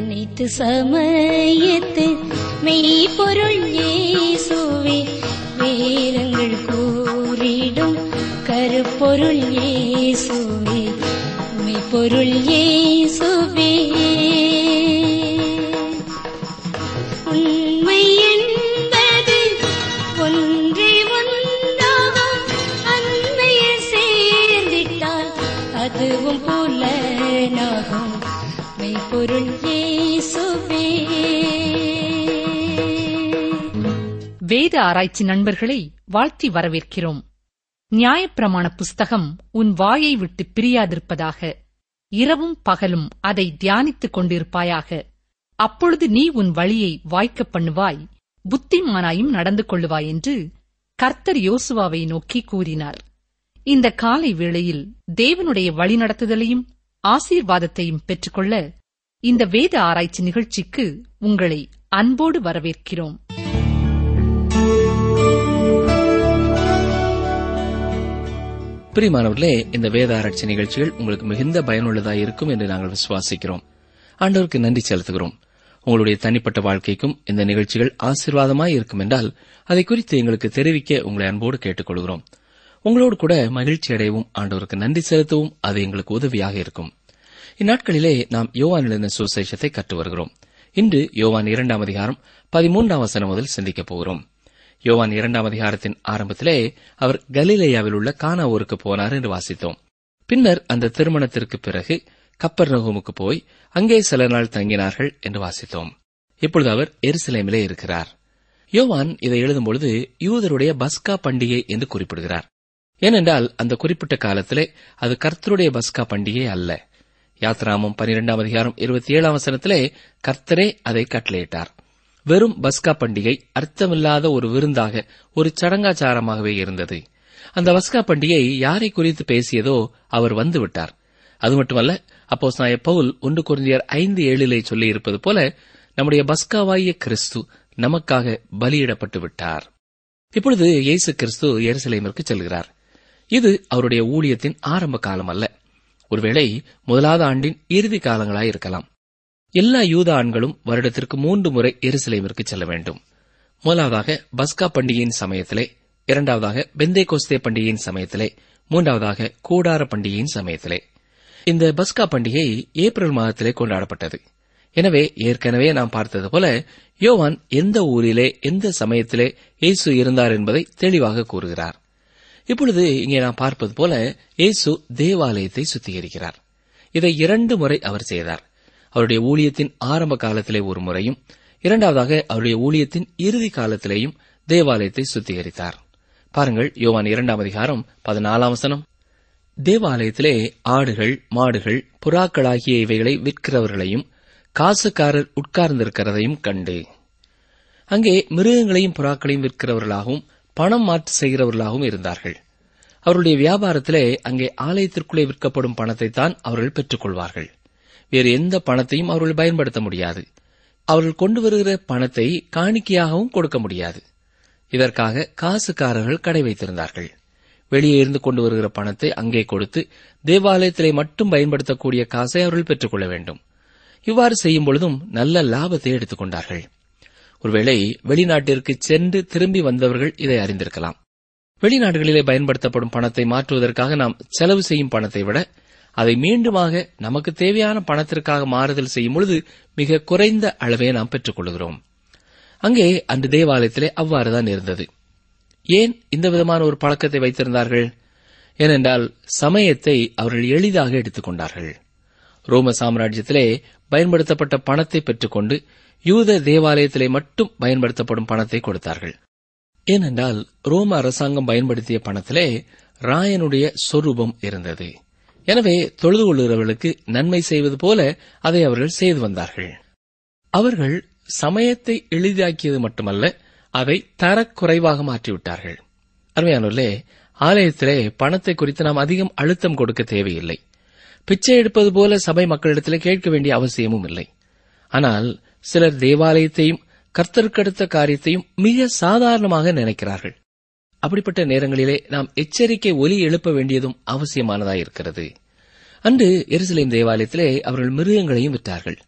அனைத்து சமயத்து மெய்ப்பொருள் இயேசுவே வேதங்கள் கூறிடும் கருப்பொருள் இயேசுவே மெய்ப்பொருள் இயேசுவே உண்மை என்பது ஒன்றே ஒன்றாகும் அன்னையில் சேர்ந்திட்டால் அதுவும் புலனாகும் மெய்ப்பொருள் இயேசுவே வேத ஆராய்ச்சி நண்பர்களை வாழ்த்தி வரவேற்கிறோம் நியாயப்பிரமாண புஸ்தகம் உன் வாயை விட்டு பிரியாதிருப்பதாக இரவும் பகலும் அதை தியானித்துக் கொண்டிருப்பாயாக அப்பொழுது நீ உன் வழியை வாய்க்கப் பண்ணுவாய் புத்திமானாயும் நடந்து கொள்ளுவாய் என்று கர்த்தர் யோசுவாவை நோக்கி கூறினார் இந்த காலை வேளையில் தேவனுடைய வழிநடத்துதலையும் ஆசீர்வாதத்தையும் பெற்றுக்கொள்ள இந்த வேத ஆராய்ச்சி நிகழ்ச்சிக்கு உங்களை அன்போடு வரவேற்கிறோம் பிரியமானவர்களே இந்த வேத ஆராய்ச்சி நிகழ்ச்சிகள் உங்களுக்கு மிகுந்த பயனுள்ளதாக இருக்கும் என்று நாங்கள் விசுவாசிக்கிறோம் ஆண்டவருக்கு நன்றி செலுத்துகிறோம் உங்களுடைய தனிப்பட்ட வாழ்க்கைக்கும் இந்த நிகழ்ச்சிகள் ஆசீர்வாதமாய் இருக்கும் என்றால் அதை குறித்து எங்களுக்கு தெரிவிக்க உங்களை அன்போடு கேட்டுக்கொள்கிறோம் உங்களோடு கூட மகிழ்ச்சி அடையவும் ஆண்டவருக்கு நன்றி செலுத்தவும் அது எங்களுக்கு உதவியாக இருக்கும் இந்நாட்களிலே நாம் யோவான் எழுதின சுசேஷத்தை கற்று வருகிறோம் இன்று யோவான் இரண்டாம் அதிகாரம் பதிமூன்றாம் வசனம் முதல் சிந்திக்கப் போகிறோம் யோவான் இரண்டாம் அதிகாரத்தின் ஆரம்பத்திலே அவர் கலிலேயாவில் உள்ள கானா ஊருக்கு போனார் என்று வாசித்தோம் பின்னர் அந்த திருமணத்திற்கு பிறகு கப்பர் நகுமுக்கு போய் அங்கே சில நாள் தங்கினார்கள் என்று வாசித்தோம் இப்பொழுது அவர் எருசலேமிலே இருக்கிறார் யோவான் இதை எழுதும்பொழுது யூதருடைய பஸ்கா பண்டிகை என்று குறிப்பிடுகிறார் ஏனென்றால் அந்த குறிப்பிட்ட காலத்திலே அது கர்த்தருடைய பஸ்கா பண்டிகை அல்ல யாத்ராமம் பனிரெண்டாம் அதிகாரம் இருபத்தி ஏழாம் வசனத்திலே கர்த்தரே அதை கட்டளையிட்டார் வெறும் பஸ்கா பண்டிகை அர்த்தமில்லாத ஒரு விருந்தாக ஒரு சடங்காச்சாரமாகவே இருந்தது அந்த பஸ்கா பண்டிகை யாரை குறித்து பேசியதோ அவர் வந்துவிட்டார் அது மட்டுமல்ல அப்போ நாய பவுல் ஒன்று குருந்தியர் ஐந்து ஏழிலே சொல்லியிருப்பது போல நம்முடைய பஸ்காவாகிய கிறிஸ்து நமக்காக பலியிடப்பட்டு விட்டார் இப்பொழுது இயேசு கிறிஸ்து எருசலேமிற்கு செல்கிறார் இது அவருடைய ஊழியத்தின் ஆரம்ப காலம் அல்ல ஒருவேளை முதலாவது ஆண்டின் இறுதி காலங்களாய் இருக்கலாம் எல்லா யூத ஆண்களும் வருடத்திற்கு மூன்று முறை எருசலேமிற்கு செல்ல வேண்டும் முதலாவதாக பஸ்கா பண்டிகையின் சமயத்திலே இரண்டாவதாக பெந்தே கோஸ்தே பண்டிகையின் சமயத்திலே மூன்றாவதாக கூடார பண்டிகையின் சமயத்திலே இந்த பஸ்கா பண்டிகை ஏப்ரல் மாதத்திலே கொண்டாடப்பட்டது எனவே ஏற்கனவே நாம் பார்த்தது போல யோவான் எந்த ஊரிலே எந்த சமயத்திலே இயேசு இருந்தார் என்பதை தெளிவாக கூறுகிறார் இப்பொழுது இங்கே நாம் பார்ப்பது போல இயேசு தேவாலயத்தை சுத்திகரிக்கிறார் இதை இரண்டு முறை அவர் செய்தார் அவருடைய ஊழியத்தின் ஆரம்ப காலத்திலே ஒரு முறையும் இரண்டாவதாக அவருடைய ஊழியத்தின் இறுதி காலத்திலேயும் தேவாலயத்தை சுத்திகரித்தார் பாருங்கள் யோவான் இரண்டாம் அதிகாரம் பதினாலாம் வசனம் தேவாலயத்திலே ஆடுகள் மாடுகள் புறாக்களாகிய இவைகளை விற்கிறவர்களையும் காசுக்காரர் உட்கார்ந்திருக்கிறதையும் கண்டு அங்கே மிருகங்களையும் புறாக்களையும் விற்கிறவர்களாகவும் பணம் மாற்று செய்கிறவர்களாகவும் இருந்தார்கள் அவருடைய வியாபாரத்திலே அங்கே ஆலயத்திற்குள்ளே விற்கப்படும் பணத்தை தான் அவர்கள் பெற்றுக் கொள்வார்கள் வேறு எந்த பணத்தையும் அவர்கள் பயன்படுத்த முடியாது அவர்கள் கொண்டு வருகிற பணத்தை காணிக்கையாகவும் கொடுக்க முடியாது இதற்காக காசுக்காரர்கள் கடை வைத்திருந்தார்கள் வெளியே இருந்து கொண்டு வருகிற பணத்தை அங்கே கொடுத்து தேவாலயத்திலே மட்டும் பயன்படுத்தக்கூடிய காசை அவர்கள் பெற்றுக் கொள்ள வேண்டும் இவ்வாறு செய்யும் பொழுதும் நல்ல லாபத்தை எடுத்துக் கொண்டார்கள் ஒருவேளை வெளிநாட்டிற்கு சென்று திரும்பி வந்தவர்கள் இதை அறிந்திருக்கலாம் வெளிநாடுகளிலே பயன்படுத்தப்படும் பணத்தை மாற்றுவதற்காக நாம் செலவு செய்யும் பணத்தை விட அதை மீண்டுமாக நமக்கு தேவையான பணத்திற்காக மாறுதல் செய்யும் பொழுது மிக குறைந்த அளவே நாம் பெற்றுக் கொள்கிறோம் அங்கே அன்று தேவாலயத்திலே அவ்வாறுதான் இருந்தது ஏன் இந்த விதமான ஒரு பழக்கத்தை வைத்திருந்தார்கள் ஏனென்றால் சமயத்தை அவர்கள் எளிதாக எடுத்துக்கொண்டார்கள் ரோம சாம்ராஜ்யத்திலே பயன்படுத்தப்பட்ட பணத்தை பெற்றுக்கொண்டு யூத தேவாலயத்திலே மட்டும் பயன்படுத்தப்படும் பணத்தை கொடுத்தார்கள் ஏனென்றால் ரோம அரசாங்கம் பயன்படுத்திய பணத்திலே ராயனுடைய சொரூபம் இருந்தது எனவே தொழுது கொள்கிறவர்களுக்கு நன்மை செய்வது போல அதை அவர்கள் செய்து வந்தார்கள் அவர்கள் சமயத்தை எளிதாக்கியது மட்டுமல்ல அதை தரக்குறைவாக மாற்றிவிட்டார்கள் அருமையானவர்களே ஆலயத்திலே பணத்தை குறித்து நாம் அதிகம் அழுத்தம் கொடுக்க தேவையில்லை பிச்சை எடுப்பது போல சபை மக்களிடத்திலே கேட்க வேண்டிய அவசியமும் இல்லை ஆனால் சிலர் தேவாலயத்தையும் கர்த்தருக்கடுத்த காரியத்தையும் மிக சாதாரணமாக நினைக்கிறார்கள் அப்படிப்பட்ட நேரங்களிலே நாம் எச்சரிக்கை ஒலி எழுப்ப வேண்டியதும் அவசியமானதாயிருக்கிறது அன்று எருசலேம் தேவாலயத்திலே அவர்கள் மிருகங்களையும் விற்றார்கள்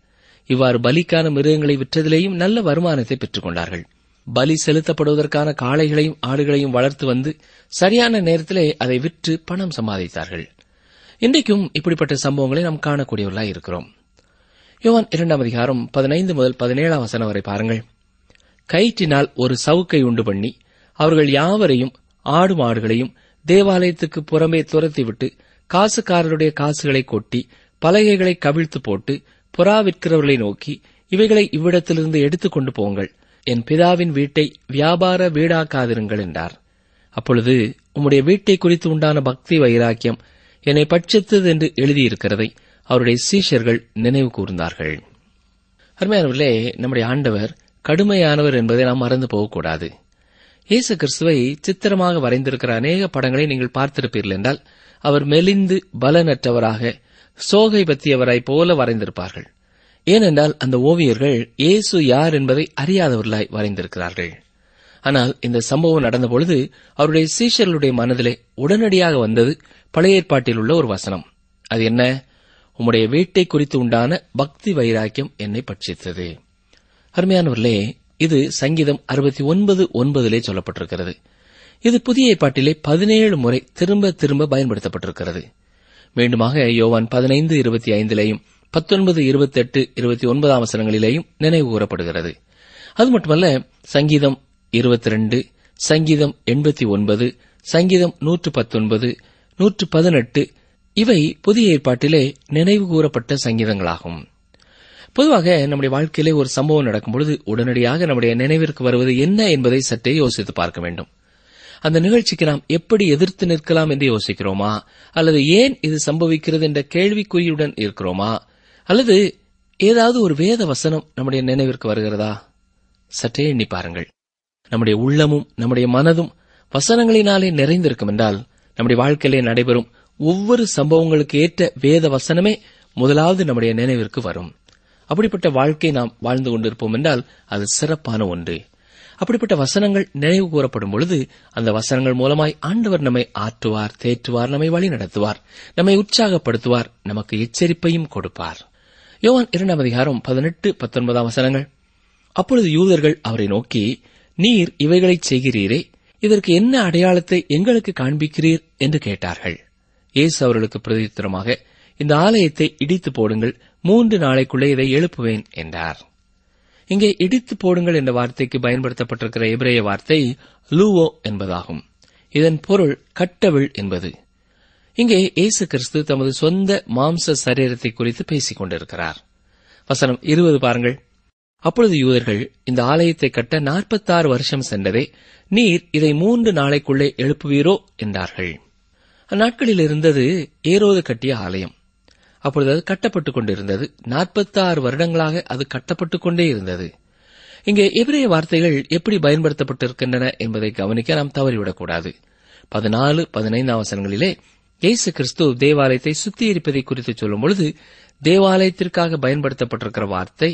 இவ்வாறு பலிக்கான மிருகங்களை விற்றதிலேயும் நல்ல வருமானத்தை பெற்றுக் கொண்டார்கள் பலி செலுத்தப்படுவதற்கான காளைகளையும் ஆடுகளையும் வளர்த்து வந்து சரியான நேரத்திலே அதை விற்று பணம் சம்பாதித்தார்கள் இன்றைக்கும் இப்படிப்பட்ட சம்பவங்களை நாம் காணக்கூடியவர்களாய் இருக்கிறோம் யோவான் இரண்டாம் அதிகாரம் பதினைந்து முதல் பதினேழாம் வசனம் வரை பாருங்கள் கயிற்றினால் ஒரு சவுக்கை உண்டு பண்ணி அவர்கள் யாவரையும் ஆடு மாடுகளையும் தேவாலயத்துக்கு புறம்பே துரத்திவிட்டு காசுக்காரருடைய காசுகளை கொட்டி பலகைகளை கவிழ்த்து போட்டு புறா விற்கிறவர்களை நோக்கி இவைகளை இவ்விடத்திலிருந்து எடுத்துக் கொண்டு போங்கள் என் பிதாவின் வீட்டை வியாபார வீடாக்காதிருங்கள் என்றார் அப்பொழுது உம்முடைய வீட்டை குறித்து உண்டான பக்தி வைராக்கியம் என்னை பட்சித்தது என்று எழுதியிருக்கிறதை அவருடைய சீஷர்கள் நினைவு கூர்ந்தார்கள் அருமையானவர்களே நம்முடைய ஆண்டவர் கடுமையானவர் என்பதை நாம் மறந்து போகக்கூடாது இயேசு கிறிஸ்துவை சித்திரமாக வரைந்திருக்கிற அநேக படங்களை நீங்கள் பார்த்திருப்பீர்கள் என்றால் அவர் மெலிந்து பலனற்றவராக சோகை பத்தியவராய் போல வரைந்திருப்பார்கள் ஏனென்றால் அந்த ஓவியர்கள் இயேசு யார் என்பதை அறியாதவர்களாய் வரைந்திருக்கிறார்கள் ஆனால் இந்த சம்பவம் நடந்தபொழுது அவருடைய சீஷர்களுடைய மனதிலே உடனடியாக வந்தது பழைய ஏற்பாட்டில் உள்ள ஒரு வசனம் அது என்ன உம்முடைய வீட்டை குறித்து உண்டான பக்தி வைராக்கியம் என்னை பட்சித்தது அருமையானவர்களே இது சங்கீதம் அறுபத்தி ஒன்பது ஒன்பதிலே சொல்லப்பட்டிருக்கிறது இது புதிய ஏற்பாட்டிலே பதினேழு முறை திரும்ப திரும்ப பயன்படுத்தப்பட்டிருக்கிறது மீண்டுமாக யோவான் பதினைந்து இருபத்தி ஐந்திலேயும் பத்தொன்பது இருபத்தி எட்டு இருபத்தி ஒன்பதாம் வசனங்களிலேயும் நினைவு கூறப்படுகிறது அது மட்டுமல்ல சங்கீதம் இருபத்தி ரெண்டு சங்கீதம் எண்பத்தி ஒன்பது சங்கீதம் நூற்று பத்தொன்பது நூற்று பதினெட்டு இவை புதிய ஏற்பாட்டிலே நினைவு கூறப்பட்ட சங்கீதங்களாகும் பொதுவாக நம்முடைய வாழ்க்கையிலே ஒரு சம்பவம் நடக்கும்பொழுது உடனடியாக நம்முடைய நினைவிற்கு வருவது என்ன என்பதை சற்றே யோசித்து பார்க்க வேண்டும் அந்த நிகழ்ச்சிக்கு நாம் எப்படி எதிர்த்து நிற்கலாம் என்று யோசிக்கிறோமா அல்லது ஏன் இது சம்பவிக்கிறது என்ற கேள்விக்குறியுடன் இருக்கிறோமா அல்லது ஏதாவது ஒரு வேத வசனம் நம்முடைய நினைவிற்கு வருகிறதா சற்றே எண்ணி பாருங்கள் நம்முடைய உள்ளமும் நம்முடைய மனதும் வசனங்களினாலே நிறைந்திருக்கும் என்றால் நம்முடைய வாழ்க்கையிலே நடைபெறும் ஒவ்வொரு சம்பவங்களுக்கு ஏற்ற வேத வசனமே முதலாவது நம்முடைய நினைவிற்கு வரும் அப்படிப்பட்ட வாழ்க்கை நாம் வாழ்ந்து கொண்டிருப்போம் என்றால் அது சிறப்பான ஒன்று அப்படிப்பட்ட வசனங்கள் நினைவு கூறப்படும் பொழுது அந்த வசனங்கள் மூலமாய் ஆண்டவர் நம்மை ஆற்றுவார் தேற்றுவார் நம்மை வழி நடத்துவார் நம்மை உற்சாகப்படுத்துவார் நமக்கு எச்சரிப்பையும் கொடுப்பார் யோவான் இரண்டாம் அதிகாரம் பதினெட்டு பத்தொன்பதாம் வசனங்கள் அப்பொழுது யூதர்கள் அவரை நோக்கி நீர் இவைகளைச் செய்கிறீரே இதற்கு என்ன அடையாளத்தை எங்களுக்கு காண்பிக்கிறீர் என்று கேட்டார்கள் இயேசு அவர்களுக்கு பிரதித்திரமாக இந்த ஆலயத்தை இடித்து போடுங்கள் மூன்று நாளைக்குள்ளே இதை எழுப்புவேன் என்றார் இங்கே இடித்து போடுங்கள் என்ற வார்த்தைக்கு பயன்படுத்தப்பட்டிருக்கிற எபிரேய வார்த்தை லூவோ என்பதாகும் இதன் பொருள் கட்டவிழ் என்பது இங்கே இயேசு கிறிஸ்து தமது சொந்த மாம்ச சரீரத்தை குறித்து பேசிக் கொண்டிருக்கிறார் வசனம் இருபது பாருங்கள் அப்பொழுது யூதர்கள் இந்த ஆலயத்தை கட்ட நாற்பத்தாறு வருஷம் சென்றதே நீர் இதை மூன்று நாளைக்குள்ளே எழுப்புவீரோ என்றார்கள் அந்நாட்களில் இருந்தது ஏரோது கட்டிய ஆலயம் அப்பொழுது அது கட்டப்பட்டுக் கொண்டிருந்தது நாற்பத்தாறு வருடங்களாக அது கட்டப்பட்டுக் கொண்டே இருந்தது இங்கே எபிரேய வார்த்தைகள் எப்படி பயன்படுத்தப்பட்டிருக்கின்றன என்பதை கவனிக்க நாம் தவறிவிடக்கூடாது பதினாலு பதினைந்தாம் வசனங்களிலே இயேசு கிறிஸ்து தேவாலயத்தை சுத்திகரிப்பதை குறித்து சொல்லும் பொழுது தேவாலயத்திற்காக பயன்படுத்தப்பட்டிருக்கிற வார்த்தை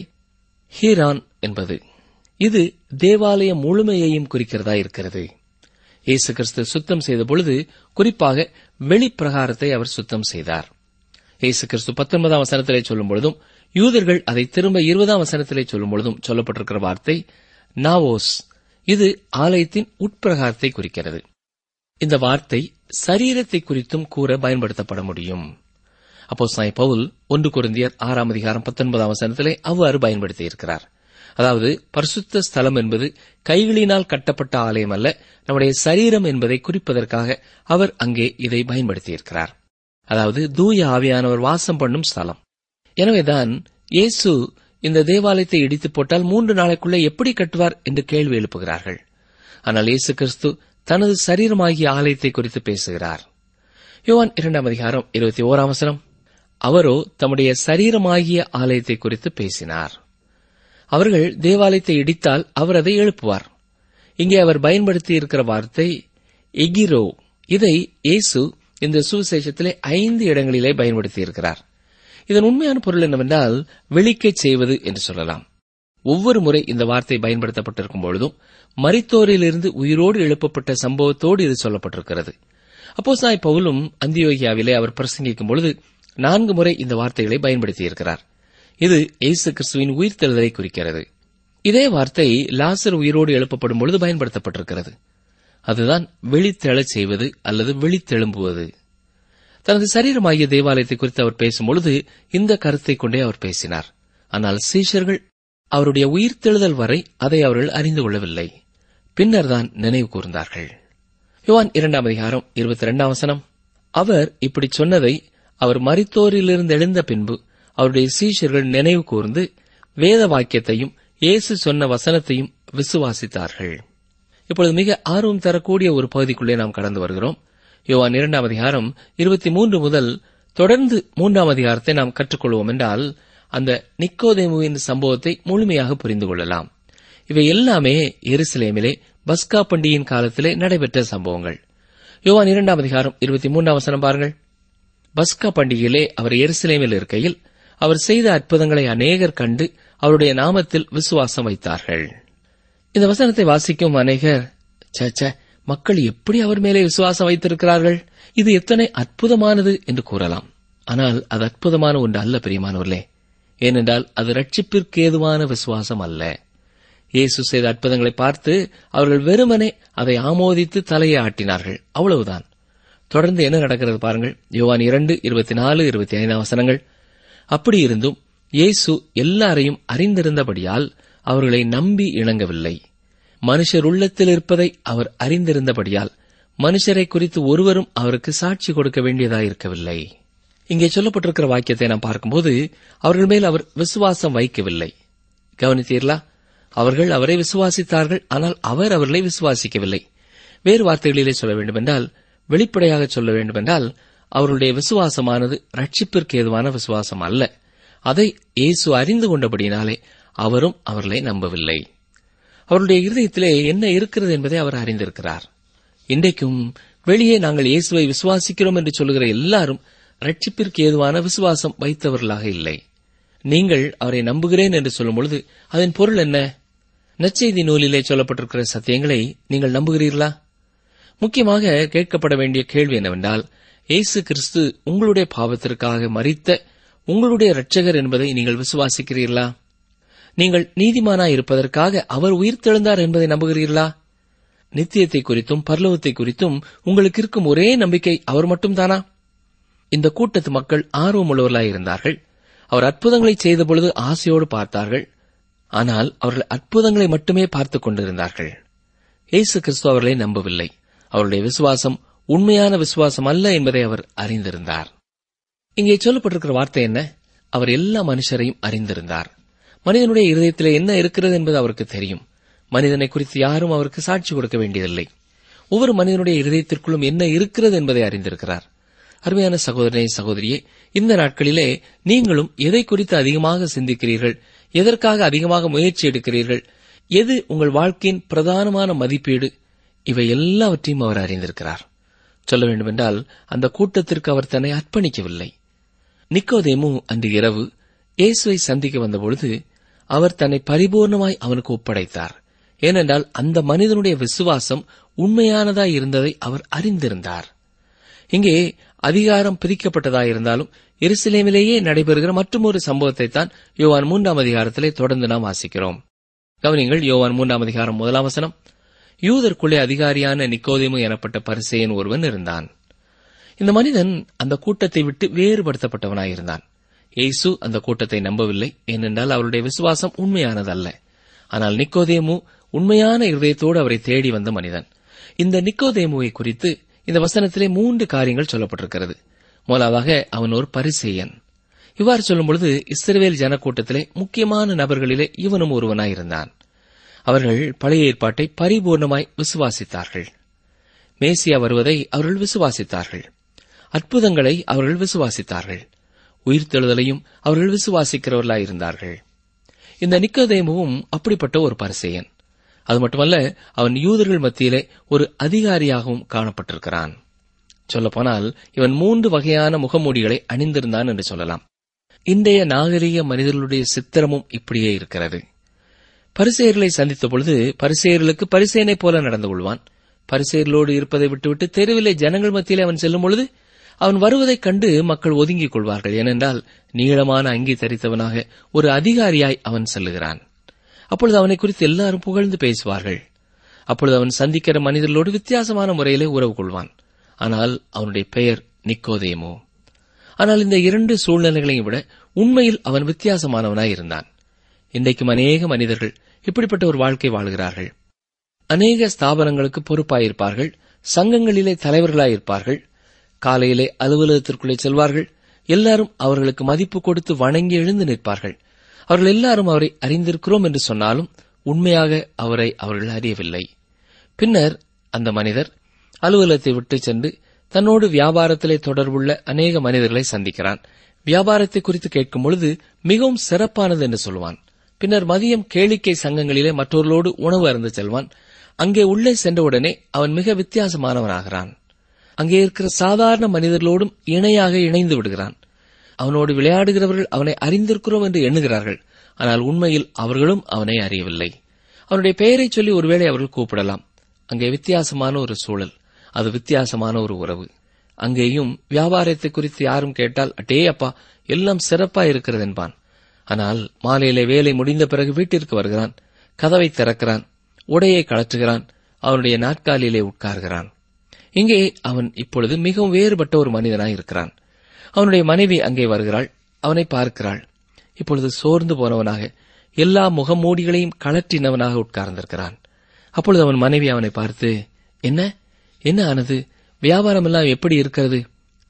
ஹீரான் என்பது இது தேவாலய முழுமையையும் குறிக்கிறதா இருக்கிறது இயேசு கிறிஸ்து சுத்தம் செய்த பொழுது குறிப்பாக வெளிப்பிரகாரத்தை அவர் சுத்தம் செய்தார் இயேசு கிறிஸ்து பத்தொன்பதாம் வசனத்திலே சொல்லும் பொழுதும் யூதர்கள் அதை திரும்ப இருபதாம் வசனத்திலே சொல்லும் பொழுதும் சொல்லப்பட்டிருக்கிற வார்த்தை நாவோஸ் இது ஆலயத்தின் உட்பிரகாரத்தை குறிக்கிறது இந்த வார்த்தை சரீரத்தை குறித்தும் கூற பயன்படுத்தப்பட முடியும் அப்போ சாய் பவுல் ஒன்று குருந்தியர் ஆறாம் அதிகாரம் பத்தொன்பதாம் வசனத்திலே அவ்வாறு பயன்படுத்தியிருக்கிறார் அதாவது பரிசுத்த ஸ்தலம் என்பது கைகளினால் கட்டப்பட்ட ஆலயம் அல்ல நம்முடைய சரீரம் என்பதை குறிப்பதற்காக அவர் அங்கே இதை பயன்படுத்தியிருக்கிறார் அதாவது தூய ஆவியானவர் வாசம் பண்ணும் ஸ்தலம் எனவேதான் இயேசு இந்த தேவாலயத்தை இடித்து போட்டால் மூன்று நாளைக்குள்ளே எப்படி கட்டுவார் என்று கேள்வி எழுப்புகிறார்கள் ஆனால் இயேசு கிறிஸ்து தனது சரீரமாகிய ஆலயத்தை குறித்து பேசுகிறார் யோவான் இரண்டாம் அதிகாரம் இருபத்தி ஓராம் வசனம் அவரோ தம்முடைய சரீரமாகிய ஆலயத்தை குறித்து பேசினார் அவர்கள் தேவாலயத்தை இடித்தால் அவர் அதை எழுப்புவார் இங்கே அவர் பயன்படுத்தி இருக்கிற வார்த்தை எகிரோ இதை இயேசு இந்த சுவிசேஷத்திலே ஐந்து இடங்களிலே பயன்படுத்தியிருக்கிறார் இதன் உண்மையான பொருள் என்னவென்றால் வெளிக்கச் செய்வது என்று சொல்லலாம் ஒவ்வொரு முறை இந்த வார்த்தை பயன்படுத்தப்பட்டிருக்கும் பொழுதும் மரித்தோரிலிருந்து உயிரோடு எழுப்பப்பட்ட சம்பவத்தோடு இது சொல்லப்பட்டிருக்கிறது அப்போ சாய் பவுலும் அந்தியோகியாவிலே அவர் பிரசங்கிக்கும் பொழுது நான்கு முறை இந்த வார்த்தைகளை பயன்படுத்தியிருக்கிறார் இது இயேசு கிறிஸ்துவின் உயிர்த்தெழுதலை குறிக்கிறது இதே வார்த்தை லாசர் உயிரோடு எழுப்பப்படும் பொழுது பயன்படுத்தப்பட்டிருக்கிறது அதுதான் விழித்தெழச் செய்வது அல்லது விழித்தெழும்புவது தனது சரீரமாகிய தேவாலயத்தை குறித்து அவர் பேசும்பொழுது இந்த கருத்தை கொண்டே அவர் பேசினார் ஆனால் சீஷர்கள் அவருடைய உயிர்த்தெழுதல் வரை அதை அவர்கள் அறிந்து கொள்ளவில்லை பின்னர்தான் நினைவு கூர்ந்தார்கள் யோவான் இரண்டாம் அதிகாரம் இருபத்தி இரண்டாம் வசனம் அவர் இப்படி சொன்னதை அவர் மரித்தோரிலிருந்து எழுந்த பின்பு அவருடைய சீஷர்கள் நினைவு கூர்ந்து வேத வாக்கியத்தையும் இயேசு சொன்ன வசனத்தையும் விசுவாசித்தார்கள் இப்பொழுது மிக ஆர்வம் தரக்கூடிய ஒரு பகுதிக்குள்ளே நாம் கடந்து வருகிறோம் யோவான் இரண்டாம் அதிகாரம் இருபத்தி மூன்று முதல் தொடர்ந்து மூன்றாம் அதிகாரத்தை நாம் கற்றுக்கொள்வோம் என்றால் அந்த நிக்கோதேமுவின் சம்பவத்தை முழுமையாக புரிந்து கொள்ளலாம் இவை எல்லாமே எருசலேமிலே பஸ்கா பண்டிகையின் காலத்திலே நடைபெற்ற சம்பவங்கள் யோவான் இரண்டாம் அதிகாரம் இருபத்தி மூன்றாம் வசனம் பாருங்கள் பஸ்கா பண்டிகையிலே அவர் எருசலேமில் இருக்கையில் அவர் செய்த அற்புதங்களை அநேகர் கண்டு அவருடைய நாமத்தில் விசுவாசம் வைத்தார்கள் இந்த வசனத்தை வாசிக்கும் அநேகர் சேச்ச மக்கள் எப்படி அவர் மேலே விசுவாசம் வைத்திருக்கிறார்கள் இது எத்தனை அற்புதமானது என்று கூறலாம் ஆனால் அது அற்புதமான ஒன்று அல்ல பிரியமானவர்களே ஏனென்றால் அது ரட்சிப்பிற்கு ஏதுவான விசுவாசம் அல்ல இயேசு செய்த அற்புதங்களை பார்த்து அவர்கள் வெறுமனே அதை ஆமோதித்து தலையை ஆட்டினார்கள் அவ்வளவுதான் தொடர்ந்து என்ன நடக்கிறது பாருங்கள் யோவான் இரண்டு இருபத்தி நாலு இருபத்தி ஐந்தாம் வசனங்கள் அப்படி இருந்தும் இயேசு எல்லாரையும் அறிந்திருந்தபடியால் அவர்களை நம்பி இணங்கவில்லை மனுஷர் உள்ளத்தில் இருப்பதை அவர் அறிந்திருந்தபடியால் மனுஷரை குறித்து ஒருவரும் அவருக்கு சாட்சி கொடுக்க வேண்டியதாயிருக்கவில்லை இங்கே சொல்லப்பட்டிருக்கிற வாக்கியத்தை நாம் பார்க்கும்போது அவர்கள் மேல் அவர் விசுவாசம் வைக்கவில்லை கவனித்தீர்களா அவர்கள் அவரை விசுவாசித்தார்கள் ஆனால் அவர் அவர்களை விசுவாசிக்கவில்லை வேறு வார்த்தைகளிலே சொல்ல வேண்டுமென்றால் வெளிப்படையாக சொல்ல வேண்டுமென்றால் அவருடைய விசுவாசமானது ரட்சிப்பிற்கு ஏதுவான விசுவாசம் அல்ல அதை இயேசு அறிந்து கொண்டபடியினாலே அவரும் அவர்களை நம்பவில்லை அவருடைய இருதயத்திலே என்ன இருக்கிறது என்பதை அவர் அறிந்திருக்கிறார் இன்றைக்கும் வெளியே நாங்கள் இயேசுவை விசுவாசிக்கிறோம் என்று சொல்லுகிற எல்லாரும் ரட்சிப்பிற்கு ஏதுவான விசுவாசம் வைத்தவர்களாக இல்லை நீங்கள் அவரை நம்புகிறேன் என்று சொல்லும் பொழுது அதன் பொருள் என்ன நற்செய்தி நூலிலே சொல்லப்பட்டிருக்கிற சத்தியங்களை நீங்கள் நம்புகிறீர்களா முக்கியமாக கேட்கப்பட வேண்டிய கேள்வி என்னவென்றால் இயேசு கிறிஸ்து உங்களுடைய பாவத்திற்காக மறித்த உங்களுடைய இரட்சகர் என்பதை நீங்கள் விசுவாசிக்கிறீர்களா நீங்கள் நீதிமானாய் இருப்பதற்காக அவர் உயிர்த்தெழுந்தார் என்பதை நம்புகிறீர்களா நித்தியத்தை குறித்தும் பரலோகத்தை குறித்தும் உங்களுக்கு இருக்கும் ஒரே நம்பிக்கை அவர் மட்டும்தானா இந்த கூட்டத்து மக்கள் ஆர்வமுள்ளவர்களாய் இருந்தார்கள் அவர் அற்புதங்களை செய்தபொழுது ஆசையோடு பார்த்தார்கள் ஆனால் அவர்கள் அற்புதங்களை மட்டுமே பார்த்துக் கொண்டிருந்தார்கள் இயேசு கிறிஸ்து அவர்களை நம்பவில்லை அவருடைய விசுவாசம் உண்மையான விசுவாசம் அல்ல என்பதை அவர் அறிந்திருந்தார் இங்கே சொல்லப்பட்டிருக்கிற வார்த்தை என்ன அவர் எல்லா மனுஷரையும் அறிந்திருந்தார் மனிதனுடைய இருதயத்திலே என்ன இருக்கிறது என்பது அவருக்கு தெரியும் மனிதனை குறித்து யாரும் அவருக்கு சாட்சி கொடுக்க வேண்டியதில்லை ஒவ்வொரு மனிதனுடைய இருதயத்திற்குள்ளும் என்ன இருக்கிறது என்பதை அறிந்திருக்கிறார் அருமையான சகோதரனே சகோதரியே இந்த நாட்களிலே நீங்களும் எதை குறித்து அதிகமாக சிந்திக்கிறீர்கள் எதற்காக அதிகமாக முயற்சி எடுக்கிறீர்கள் எது உங்கள் வாழ்க்கையின் பிரதானமான மதிப்பீடு இவை எல்லாவற்றையும் அவர் அறிந்திருக்கிறார் சொல்ல வேண்டுமென்றால் அந்த கூட்டத்திற்கு அவர் தன்னை அர்ப்பணிக்கவில்லை நிக்கோதேமு அன்று இரவு இயேசுவை சந்திக்க வந்தபொழுது அவர் தன்னை பரிபூர்ணமாய் அவனுக்கு ஒப்படைத்தார் ஏனென்றால் அந்த மனிதனுடைய விசுவாசம் உண்மையானதாய் இருந்ததை அவர் அறிந்திருந்தார் இங்கே அதிகாரம் பிரிக்கப்பட்டதாயிருந்தாலும் எருசலேமிலேயே நடைபெறுகிற மற்றொரு சம்பவத்தை தான் யோவான் மூன்றாம் அதிகாரத்திலே தொடர்ந்து நாம் வாசிக்கிறோம் கவனிங்கள் யோவான் மூன்றாம் அதிகாரம் முதலாம் வசனம் யூதர்க்குள்ளே அதிகாரியான நிக்கோதேமு எனப்பட்ட பரிசேயன் ஒருவன் இருந்தான் இந்த மனிதன் அந்த கூட்டத்தை விட்டு வேறுபடுத்தப்பட்டவனாயிருந்தான் இயேசு அந்த கூட்டத்தை நம்பவில்லை ஏனென்றால் அவருடைய விசுவாசம் உண்மையானதல்ல ஆனால் நிக்கோதேமு உண்மையான இருதயத்தோடு அவரை தேடி வந்த மனிதன் இந்த நிக்கோதேமுவை குறித்து இந்த வசனத்திலே மூன்று காரியங்கள் சொல்லப்பட்டிருக்கிறது முதலாவதாக அவன் ஒரு பரிசேயன் இவ்வாறு சொல்லும்பொழுது இஸ்ரவேல் ஜனக்கூட்டத்திலே முக்கியமான நபர்களிலே இவனும் ஒருவனாயிருந்தான் அவர்கள் பழைய ஏற்பாட்டை பரிபூர்ணமாய் விசுவாசித்தார்கள் மேசியா வருவதை அவர்கள் விசுவாசித்தார்கள் அற்புதங்களை அவர்கள் விசுவாசித்தார்கள் உயிர்த்தெழுதலையும் அவர்கள் விசுவாசிக்கிறவர்களாயிருந்தார்கள் இந்த நிக்கோதேமுவும் அப்படிப்பட்ட ஒரு பரிசேயன் அது மட்டுமல்ல அவன் யூதர்கள் மத்தியிலே ஒரு அதிகாரியாகவும் காணப்பட்டிருக்கிறான் சொல்லப்போனால் இவன் மூன்று வகையான முகமூடிகளை அணிந்திருந்தான் என்று சொல்லலாம் இன்றைய நாகரிக மனிதர்களுடைய சித்திரமும் இப்படியே இருக்கிறது பரிசெயர்களை சந்தித்த பொழுது பரிசெயர்களுக்கு பரிசேனை போல நடந்து கொள்வான் பரிசெயர்களோடு இருப்பதை விட்டுவிட்டு தெருவிலே ஜனங்கள் மத்தியிலே அவன் செல்லும் பொழுது அவன் வருவதைக் கண்டு மக்கள் ஒதுங்கிக் கொள்வார்கள் ஏனென்றால் நீளமான அங்கி தரித்தவனாக ஒரு அதிகாரியாய் அவன் செல்லுகிறான் அப்பொழுது அவனை குறித்து எல்லாரும் புகழ்ந்து பேசுவார்கள் அப்பொழுது அவன் சந்திக்கிற மனிதர்களோடு வித்தியாசமான முறையிலே உறவு கொள்வான் ஆனால் அவனுடைய பெயர் நிக்கோதேமோ ஆனால் இந்த இரண்டு சூழ்நிலைகளையும் விட உண்மையில் அவன் வித்தியாசமானவனாய் இருந்தான் இன்றைக்கும் அநேக மனிதர்கள் இப்படிப்பட்ட ஒரு வாழ்க்கை வாழ்கிறார்கள் அநேக ஸ்தாபனங்களுக்கு பொறுப்பாயிருப்பார்கள் சங்கங்களிலே தலைவர்களாயிருப்பார்கள் காலையிலே அலுவலகத்திற்குள்ளே செல்வார்கள் எல்லாரும் அவர்களுக்கு மதிப்பு கொடுத்து வணங்கி எழுந்து நிற்பார்கள் அவர்கள் எல்லாரும் அவரை அறிந்திருக்கிறோம் என்று சொன்னாலும் உண்மையாக அவரை அவர்கள் அறியவில்லை பின்னர் அந்த மனிதர் அலுவலகத்தை விட்டு சென்று தன்னோடு வியாபாரத்திலே தொடர்புள்ள அநேக மனிதர்களை சந்திக்கிறான் வியாபாரத்தை குறித்து கேட்கும் பொழுது மிகவும் சிறப்பானது என்று சொல்வான் பின்னர் மதியம் கேளிக்கை சங்கங்களிலே மற்றவர்களோடு உணவு அருந்து செல்வான் அங்கே உள்ளே சென்றவுடனே அவன் மிக வித்தியாசமானவனாகிறான் அங்கே இருக்கிற சாதாரண மனிதர்களோடும் இணையாக இணைந்து விடுகிறான் அவனோடு விளையாடுகிறவர்கள் அவனை அறிந்திருக்கிறோம் என்று எண்ணுகிறார்கள் ஆனால் உண்மையில் அவர்களும் அவனை அறியவில்லை அவனுடைய பெயரை சொல்லி ஒருவேளை அவர்கள் கூப்பிடலாம் அங்கே வித்தியாசமான ஒரு சூழல் அது வித்தியாசமான ஒரு உறவு அங்கேயும் வியாபாரத்தை குறித்து யாரும் கேட்டால் அட்டே அப்பா எல்லாம் சிறப்பா இருக்கிறது என்பான் ஆனால் மாலையிலே வேலை முடிந்த பிறகு வீட்டிற்கு வருகிறான் கதவை திறக்கிறான் உடையை கழற்றுகிறான் அவனுடைய நாற்காலியிலே உட்கார்கிறான் இங்கே அவன் இப்பொழுது மிகவும் வேறுபட்ட ஒரு மனிதனாய் இருக்கிறான் அவனுடைய மனைவி அங்கே வருகிறாள் அவனை பார்க்கிறாள் இப்பொழுது சோர்ந்து போனவனாக எல்லா முகமூடிகளையும் கலற்றினவனாக உட்கார்ந்திருக்கிறான் அப்பொழுது அவன் மனைவி அவனை பார்த்து என்ன என்ன ஆனது வியாபாரம் எல்லாம் எப்படி இருக்கிறது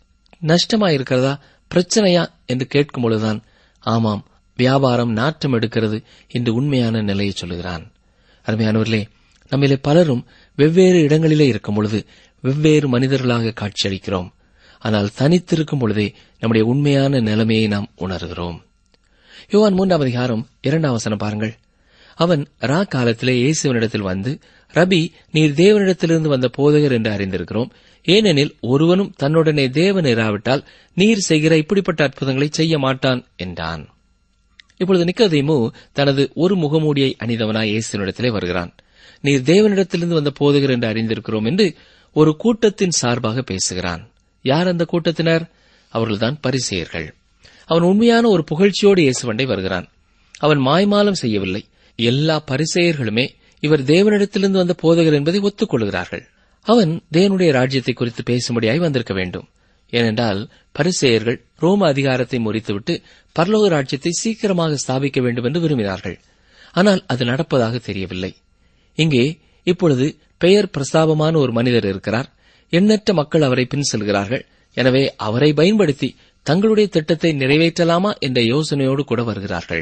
நஷ்டமா இருக்கிறதா பிரச்சனையா என்று கேட்கும் பொழுதுதான் ஆமாம் வியாபாரம் நாட்டம் எடுக்கிறது என்று உண்மையான நிலையை சொல்லுகிறான் அருமையானவர்களே நம்மிலே பலரும் வெவ்வேறு இடங்களிலே இருக்கும் பொழுது வெவ்வேறு மனிதர்களாக காட்சியளிக்கிறோம் ஆனால் தனித்திருக்கும் பொழுதே நம்முடைய உண்மையான நிலைமையை நாம் உணர்கிறோம் யோவான் மூன்றாம் அதிகாரம் இரண்டாம் வசனம் பாருங்கள் அவன் ரா காலத்திலே இயேசுவனிடத்தில் வந்து ரபி நீர் தேவனிடத்திலிருந்து வந்த போதகர் என்று அறிந்திருக்கிறோம் ஏனெனில் ஒருவனும் தன்னுடனே தேவன் இராவிட்டால் நீர் செய்கிற இப்படிப்பட்ட அற்புதங்களை செய்ய மாட்டான் என்றான் இப்பொழுது நிக்கதேமு தனது ஒரு முகமூடியை அணிந்தவனாய் இயேசுனிடத்திலே வருகிறான் நீர் தேவனிடத்திலிருந்து வந்த போதகர் என்று அறிந்திருக்கிறோம் என்று ஒரு கூட்டத்தின் சார்பாக பேசுகிறான் யார் அந்த கூட்டத்தினர் அவர்கள்தான் பரிசெயர்கள் அவன் உண்மையான ஒரு புகழ்ச்சியோடு இயேசுவண்டை வருகிறான் அவன் மாய்மாலம் செய்யவில்லை எல்லா பரிசெயர்களுமே இவர் தேவனிடத்திலிருந்து வந்த போதகர் என்பதை ஒத்துக்கொள்கிறார்கள் அவன் தேவனுடைய ராஜ்யத்தை குறித்து பேசும்படியாய் வந்திருக்க வேண்டும் ஏனென்றால் பரிசெயர்கள் ரோம அதிகாரத்தை முறித்துவிட்டு பரலோக ராஜ்யத்தை சீக்கிரமாக ஸ்தாபிக்க வேண்டும் என்று விரும்பினார்கள் ஆனால் அது நடப்பதாக தெரியவில்லை இங்கே இப்பொழுது பெயர் பிரஸ்தாபமான ஒரு மனிதர் இருக்கிறார் எண்ணற்ற மக்கள் அவரை பின் செல்கிறார்கள் எனவே அவரை பயன்படுத்தி தங்களுடைய திட்டத்தை நிறைவேற்றலாமா என்ற யோசனையோடு கூட வருகிறார்கள்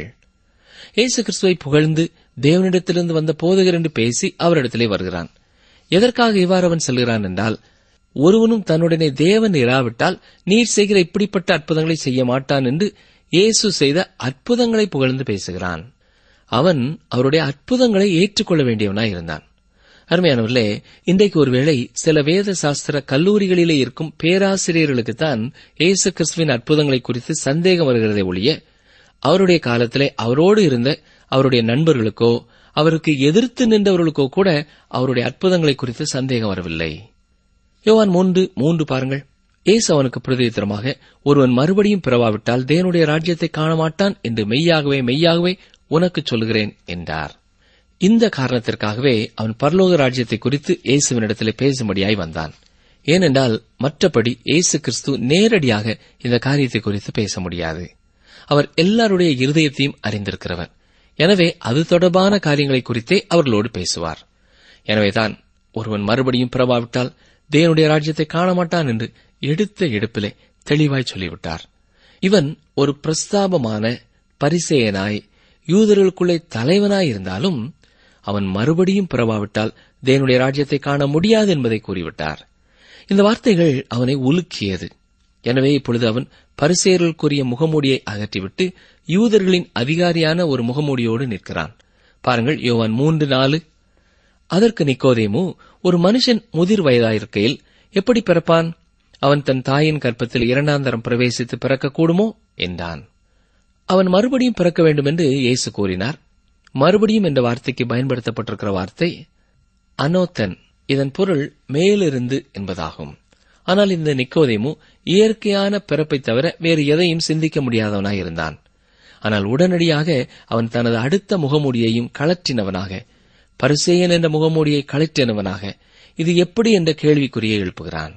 இயேசு கிறிஸ்துவை புகழ்ந்து தேவனிடத்திலிருந்து வந்த போதகர் என்று பேசி அவரிடத்திலே வருகிறான் எதற்காக இவ்வாறு அவன் செல்கிறான் என்றால் ஒருவனும் தன்னுடனே தேவன் இராவிட்டால் நீர் செய்கிற இப்படிப்பட்ட அற்புதங்களை செய்ய மாட்டான் என்று இயேசு செய்த அற்புதங்களை புகழ்ந்து பேசுகிறான் அவன் அவருடைய அற்புதங்களை ஏற்றுக்கொள்ள வேண்டியவனாய் இருந்தான் அருமையானவர்களே இன்றைக்கு ஒருவேளை சில வேத சாஸ்திர கல்லூரிகளிலே இருக்கும் பேராசிரியர்களுக்குத்தான் இயேசு கிறிஸ்துவின் அற்புதங்களை குறித்து சந்தேகம் வருகிறதை ஒழிய அவருடைய காலத்திலே அவரோடு இருந்த அவருடைய நண்பர்களுக்கோ அவருக்கு எதிர்த்து நின்றவர்களுக்கோ கூட அவருடைய அற்புதங்களை குறித்து சந்தேகம் வரவில்லை யோவான் மூன்று மூன்று பாருங்கள் ஏசு அவனுக்கு பிரதித்திரமாக ஒருவன் மறுபடியும் பிறவாவிட்டால் தேவனுடைய ராஜ்யத்தை காண மாட்டான் என்று மெய்யாகவே மெய்யாகவே உனக்கு சொல்கிறேன் என்றார் இந்த காரணத்திற்காகவே அவன் பரலோக ராஜ்யத்தை குறித்து இயேசுவினிடத்திலே பேசும்படியாய் வந்தான் ஏனென்றால் மற்றபடி இயேசு கிறிஸ்து நேரடியாக இந்த காரியத்தை குறித்து பேச முடியாது அவர் எல்லாருடைய இருதயத்தையும் அறிந்திருக்கிறவர் எனவே அது தொடர்பான காரியங்களை குறித்தே அவர்களோடு பேசுவார் எனவேதான் ஒருவன் மறுபடியும் பிறவாவிட்டால் தேவனுடைய ராஜ்யத்தை காண மாட்டான் என்று எடுத்த எடுப்பிலே தெளிவாய் சொல்லிவிட்டார் இவன் ஒரு பிரஸ்தாபமான பரிசேயனாய் யூதர்களுக்குள்ளே தலைவனாய் இருந்தாலும் அவன் மறுபடியும் பிறவாவிட்டால் தேவனுடைய ராஜ்யத்தை காண முடியாது என்பதை கூறிவிட்டார் இந்த வார்த்தைகள் அவனை உலுக்கியது எனவே இப்பொழுது அவன் பரிசேயர்களுக்குரிய முகமூடியை அகற்றிவிட்டு யூதர்களின் அதிகாரியான ஒரு முகமூடியோடு நிற்கிறான் பாருங்கள் யோவான் மூன்று நாலு அதற்கு நிக்கோதேமு ஒரு மனுஷன் முதிர் வயதாயிருக்கையில் எப்படி பிறப்பான் அவன் தன் தாயின் கற்பத்தில் இரண்டாந்தரம் பிரவேசித்து பிறக்கக்கூடுமோ என்றான் அவன் மறுபடியும் பிறக்க வேண்டும் என்று இயேசு கூறினார் மறுபடியும் என்ற வார்த்தைக்கு பயன்படுத்தப்பட்டிருக்கிற வார்த்தை அனோத்தன் இதன் பொருள் மேலிருந்து என்பதாகும் ஆனால் இந்த நிக்கோதேமு இயற்கையான பிறப்பை தவிர வேறு எதையும் சிந்திக்க முடியாதவனாய் இருந்தான் ஆனால் உடனடியாக அவன் தனது அடுத்த முகமூடியையும் கலற்றினவனாக பரிசேயன் என்ற முகமூடியை கலற்றினவனாக இது எப்படி என்ற கேள்விக்குறியை எழுப்புகிறான்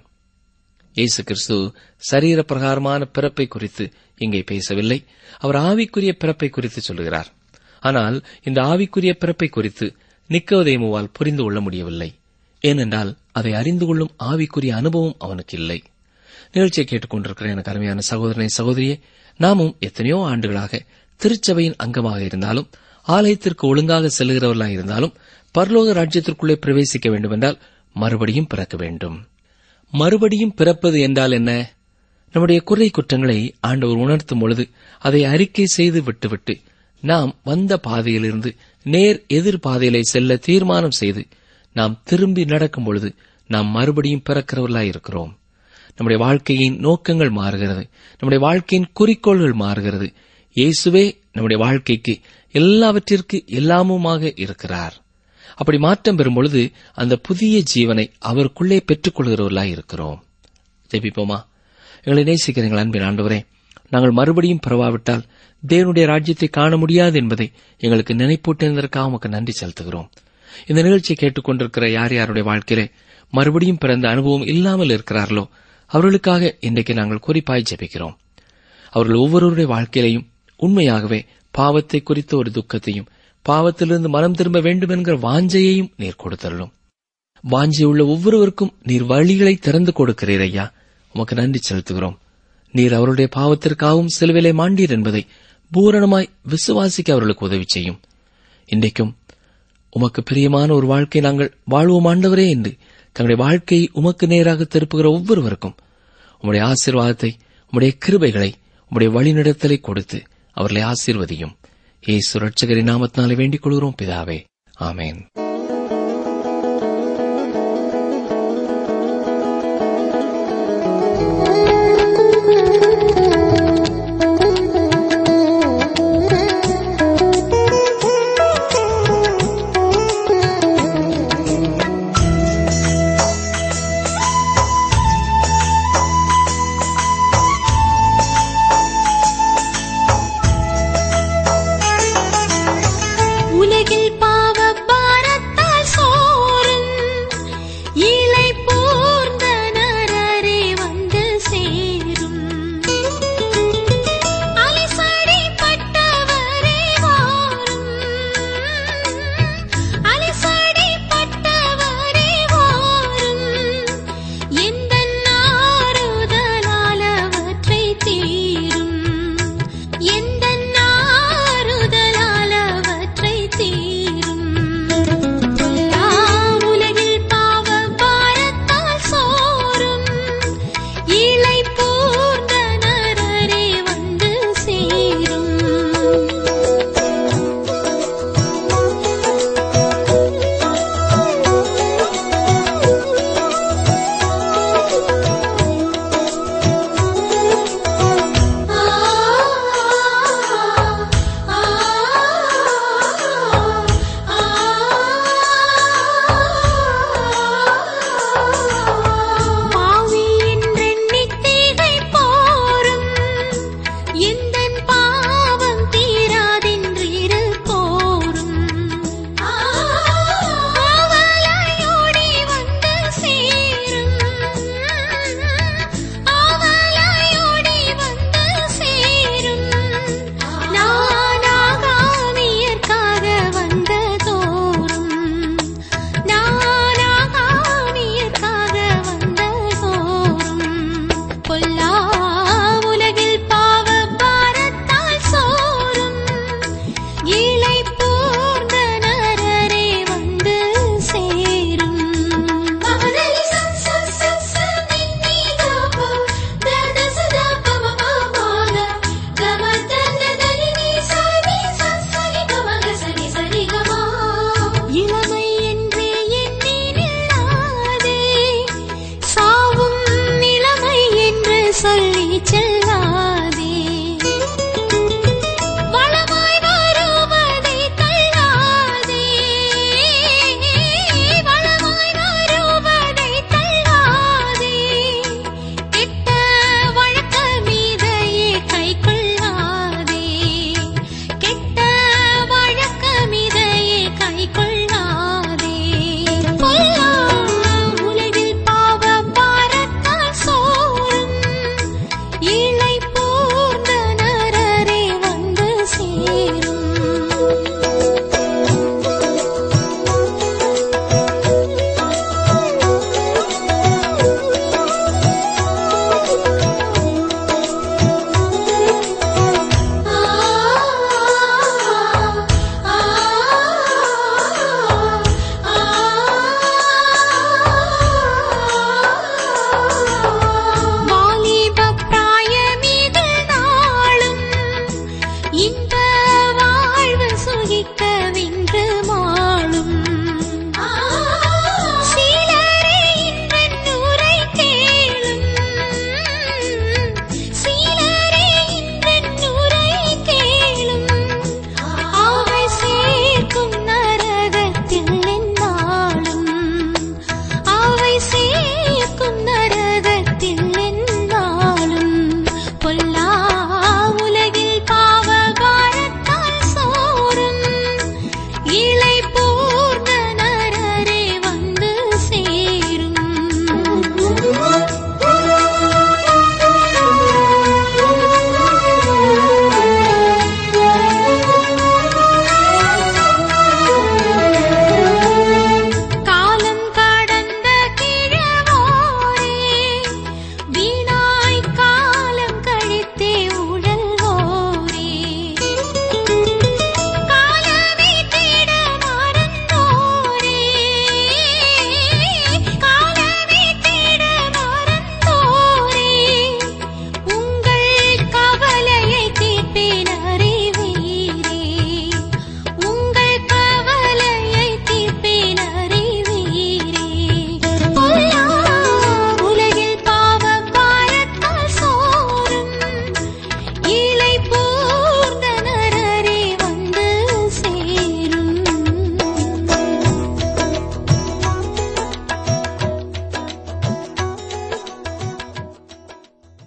இயேசு கிறிஸ்து சரீர பிரகாரமான பிறப்பை குறித்து இங்கே பேசவில்லை அவர் ஆவிக்குரிய பிறப்பை குறித்து சொல்லுகிறார் ஆனால் இந்த ஆவிக்குரிய பிறப்பை குறித்து நிக்கோதேமுவால் புரிந்து கொள்ள முடியவில்லை ஏனென்றால் அதை அறிந்து கொள்ளும் ஆவிக்குரிய அனுபவம் அவனுக்கு இல்லை நிகழ்ச்சியை கேட்டுக்கொண்டிருக்கிற எனக்கு அருமையான சகோதரனை சகோதரியே நாமும் எத்தனையோ ஆண்டுகளாக திருச்சபையின் அங்கமாக இருந்தாலும் ஆலயத்திற்கு ஒழுங்காக செல்கிறவர்களாக இருந்தாலும் பரலோக ராஜ்யத்திற்குள்ளே பிரவேசிக்க வேண்டுமென்றால் மறுபடியும் பிறக்க வேண்டும் மறுபடியும் பிறப்பது என்றால் என்ன நம்முடைய குறை குற்றங்களை ஆண்டவர் உணர்த்தும் பொழுது அதை அறிக்கை செய்து விட்டுவிட்டு நாம் வந்த பாதையிலிருந்து நேர் எதிர் பாதையிலே செல்ல தீர்மானம் செய்து நாம் திரும்பி நடக்கும் பொழுது நாம் மறுபடியும் பிறக்கிறவர்களாய் இருக்கிறோம் நம்முடைய வாழ்க்கையின் நோக்கங்கள் மாறுகிறது நம்முடைய வாழ்க்கையின் குறிக்கோள்கள் மாறுகிறது இயேசுவே நம்முடைய வாழ்க்கைக்கு எல்லாவற்றிற்கு எல்லாமுமாக இருக்கிறார் அப்படி மாற்றம் பெறும் பொழுது அந்த புதிய ஜீவனை அவருக்குள்ளே பெற்றுக் கொள்கிறவர்களாய் இருக்கிறோம் ஜெபிப்போமா எங்களை நேசிக்கிறீங்கள் அன்பின் ஆண்டவரே நாங்கள் மறுபடியும் பரவாவிட்டால் தேவனுடைய ராஜ்யத்தை காண முடியாது என்பதை எங்களுக்கு நினைப்பூட்டினதற்காக உமக்கு நன்றி செலுத்துகிறோம் இந்த நிகழ்ச்சியை கேட்டுக்கொண்டிருக்கிற யார் யாருடைய வாழ்க்கையிலே மறுபடியும் பிறந்த அனுபவம் இல்லாமல் இருக்கிறார்களோ அவர்களுக்காக இன்றைக்கு நாங்கள் குறிப்பாய் ஜெபிக்கிறோம் அவர்கள் ஒவ்வொருவருடைய வாழ்க்கையிலையும் உண்மையாகவே பாவத்தை குறித்த ஒரு துக்கத்தையும் பாவத்திலிருந்து மனம் திரும்ப வேண்டும் என்கிற வாஞ்சையையும் நீர் கொடுத்தருளும் வாஞ்சையுள்ள ஒவ்வொருவருக்கும் நீர் வழிகளை திறந்து கொடுக்கிறீர் ஐயா உமக்கு நன்றி செலுத்துகிறோம் நீர் அவருடைய பாவத்திற்காகவும் சிலுவிலை மாண்டீர் என்பதை பூரணமாய் விசுவாசிக்க அவர்களுக்கு உதவி செய்யும் இன்றைக்கும் உமக்கு பிரியமான ஒரு வாழ்க்கை நாங்கள் வாழ்வோம் ஆண்டவரே என்று தங்களுடைய வாழ்க்கையை உமக்கு நேராக திருப்புகிற ஒவ்வொருவருக்கும் உம்முடைய ஆசீர்வாதத்தை உம்முடைய கிருபைகளை உம்முடைய வழிநடத்தலை கொடுத்து அவர்களை ஆசீர்வதியும் ஏசு ரட்சகரின் நாமத்தினாலே வேண்டிக் கொள்கிறோம் பிதாவே ஆமேன் உலகில் பாவ பாரத்தை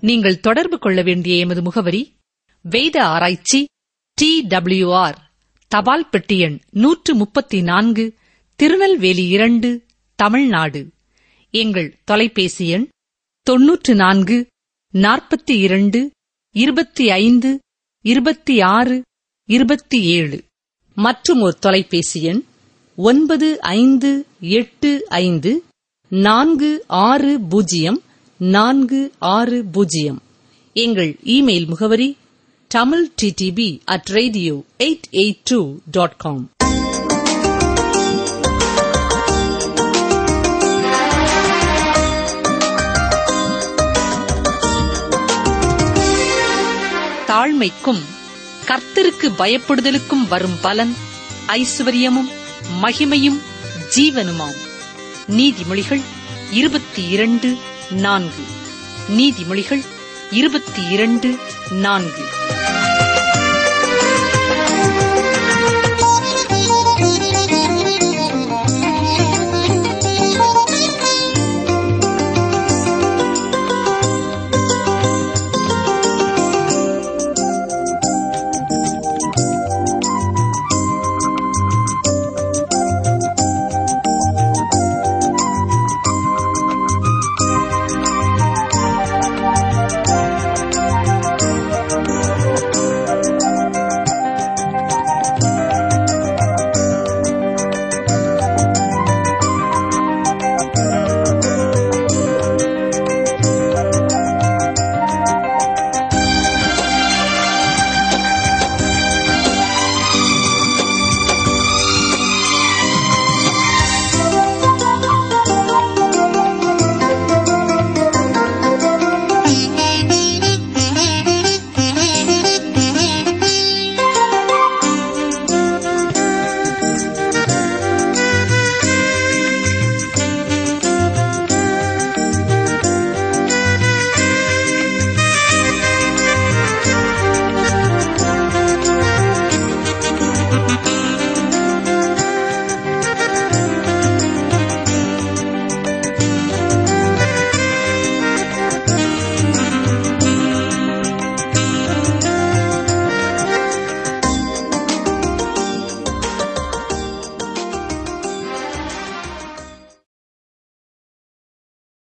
நீங்கள் தொடர்பு கொள்ள வேண்டிய எமது முகவரி வேத ஆராய்ச்சி டி ஆர் தபால் பெட்டி எண் நூற்று முப்பத்தி நான்கு திருநெல்வேலி இரண்டு தமிழ்நாடு எங்கள் தொலைபேசி எண் தொன்னூற்று நான்கு நாற்பத்தி இரண்டு இருபத்தி ஐந்து இருபத்தி ஆறு இருபத்தி ஏழு மற்றும் ஒரு தொலைபேசி எண் ஒன்பது ஐந்து எட்டு ஐந்து நான்கு ஆறு பூஜ்ஜியம் நான்கு ஆறு பூஜ்ஜியம் எங்கள் இமெயில் முகவரி Tamil DTP at radio eight eight two dot com தாழ்மைக்கும் கர்த்தருக்கு பயப்படுதலுக்கும் வரும் பலன் ஐஸ்வர்யமும் மகிமையும் ஜீவனுமாம் நீதிமொழிகள் இருபத்தி இரண்டு நான்கு நீதிமொழிகள் இருபத்தி இரண்டு நான்கு